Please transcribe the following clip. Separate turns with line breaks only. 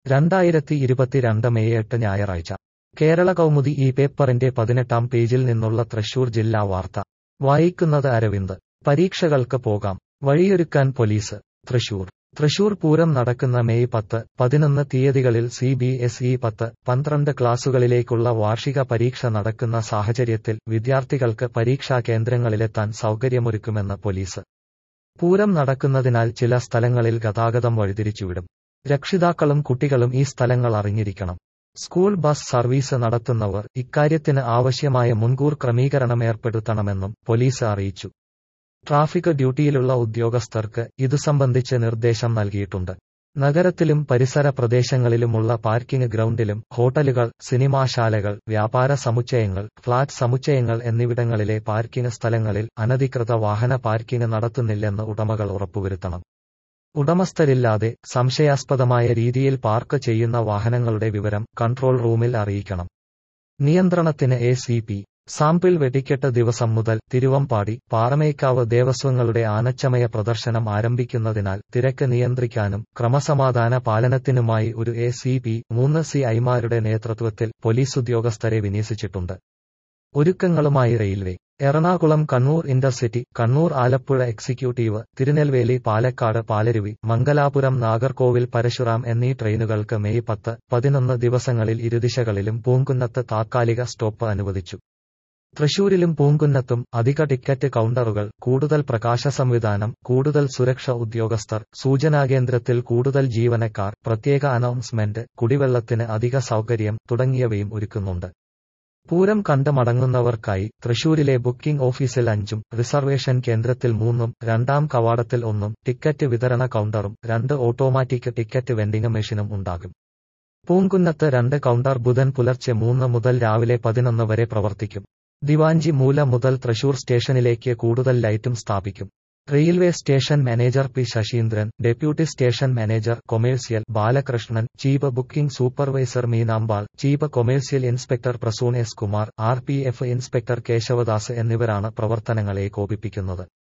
രണ്ടായിരത്തി ഇരുപത്തിരണ്ട് മെയ് എട്ട് ഞായറാഴ്ച കേരള കൗമുദി ഈ പേപ്പറിന്റെ പതിനെട്ടാം പേജിൽ നിന്നുള്ള തൃശൂർ ജില്ലാ വാർത്ത വായിക്കുന്നത് അരവിന്ദ് പരീക്ഷകൾക്ക് പോകാം വഴിയൊരുക്കാൻ പോലീസ് തൃശൂർ തൃശൂർ പൂരം നടക്കുന്ന മെയ് പത്ത് പതിനൊന്ന് തീയതികളിൽ സി ബി എസ് ഇ പത്ത് പന്ത്രണ്ട് ക്ലാസുകളിലേക്കുള്ള വാർഷിക പരീക്ഷ നടക്കുന്ന സാഹചര്യത്തിൽ വിദ്യാർത്ഥികൾക്ക് പരീക്ഷാ കേന്ദ്രങ്ങളിലെത്താൻ സൗകര്യമൊരുക്കുമെന്ന് പോലീസ് പൂരം നടക്കുന്നതിനാൽ ചില സ്ഥലങ്ങളിൽ ഗതാഗതം വഴിതിരിച്ചുവിടും രക്ഷിതാക്കളും കുട്ടികളും ഈ സ്ഥലങ്ങൾ അറിഞ്ഞിരിക്കണം സ്കൂൾ ബസ് സർവീസ് നടത്തുന്നവർ ഇക്കാര്യത്തിന് ആവശ്യമായ മുൻകൂർ ക്രമീകരണം ഏർപ്പെടുത്തണമെന്നും പോലീസ് അറിയിച്ചു ട്രാഫിക് ഡ്യൂട്ടിയിലുള്ള ഉദ്യോഗസ്ഥർക്ക് ഇതു സംബന്ധിച്ച് നിർദ്ദേശം നൽകിയിട്ടുണ്ട് നഗരത്തിലും പരിസര പ്രദേശങ്ങളിലുമുള്ള പാർക്കിംഗ് ഗ്രൗണ്ടിലും ഹോട്ടലുകൾ സിനിമാശാലകൾ വ്യാപാര സമുച്ചയങ്ങൾ ഫ്ളാറ്റ് സമുച്ചയങ്ങൾ എന്നിവിടങ്ങളിലെ പാർക്കിംഗ് സ്ഥലങ്ങളിൽ അനധികൃത വാഹന പാർക്കിംഗ് നടത്തുന്നില്ലെന്ന് ഉടമകൾ ഉറപ്പുവരുത്തണം ഉടമസ്ഥരില്ലാതെ സംശയാസ്പദമായ രീതിയിൽ പാർക്ക് ചെയ്യുന്ന വാഹനങ്ങളുടെ വിവരം കൺട്രോൾ റൂമിൽ അറിയിക്കണം നിയന്ത്രണത്തിന് എ സി പി സാമ്പിൾ വെടിക്കെട്ട് ദിവസം മുതൽ തിരുവമ്പാടി പാറമേക്കാവ് ദേവസ്വങ്ങളുടെ ആനച്ചമയ പ്രദർശനം ആരംഭിക്കുന്നതിനാൽ തിരക്ക് നിയന്ത്രിക്കാനും ക്രമസമാധാന പാലനത്തിനുമായി ഒരു എ സി പി മൂന്ന് സി ഐമാരുടെ നേതൃത്വത്തിൽ പോലീസ് ഉദ്യോഗസ്ഥരെ വിന്യസിച്ചിട്ടുണ്ട് ഒരുക്കങ്ങളുമായി railway Ernakulam Kannur intercity Kannur Alappuzha executive Tirunelveli Palakkad Palaruvi Mangalapuram Nagercoil Parasuram എന്നീ ട്രെയിനുകൾക്ക് മെയ് പത്ത് പതിനൊന്ന് ദിവസങ്ങളിൽ ഇരുദിശകളിലും പൂങ്കുന്നത്ത് താത്കാലിക സ്റ്റോപ്പ് അനുവദിച്ചു തൃശൂരിലും പൂങ്കുന്നത്തും അധിക ടിക്കറ്റ് കൗണ്ടറുകൾ കൂടുതൽ പ്രകാശ സംവിധാനം കൂടുതൽ സുരക്ഷ ഉദ്യോഗസ്ഥർ സൂചനാകേന്ദ്രത്തിൽ കൂടുതൽ ജീവനക്കാർ പ്രത്യേക അനൗൺസ്മെന്റ് കുടിവെള്ളത്തിന് അധിക സൗകര്യം തുടങ്ങിയവയും ഒരുക്കുന്നുണ്ട് പൂരം കണ്ട് മടങ്ങുന്നവർക്കായി തൃശൂരിലെ ബുക്കിംഗ് ഓഫീസിൽ അഞ്ചും റിസർവേഷൻ കേന്ദ്രത്തിൽ മൂന്നും രണ്ടാം കവാടത്തിൽ ഒന്നും ടിക്കറ്റ് വിതരണ കൗണ്ടറും രണ്ട് ഓട്ടോമാറ്റിക് ടിക്കറ്റ് വെൻഡിംഗ് മെഷീനും ഉണ്ടാകും പൂങ്കുന്നത്ത് രണ്ട് കൗണ്ടർ ബുധൻ പുലർച്ചെ മൂന്ന് മുതൽ രാവിലെ പതിനൊന്ന് വരെ പ്രവർത്തിക്കും ദിവാഞ്ചി മൂല മുതൽ തൃശൂർ സ്റ്റേഷനിലേക്ക് കൂടുതൽ ലൈറ്റും സ്ഥാപിക്കും railway station manager P Sasheendran deputy station manager commercial Balakrishnan chief booking supervisor Meenambal chief commercial inspector Prasoon S Kumar R P F inspector Keshavadas എന്നിവരാണ് പ്രവർത്തനങ്ങൾ ഏകോപിപ്പിക്കുന്നത്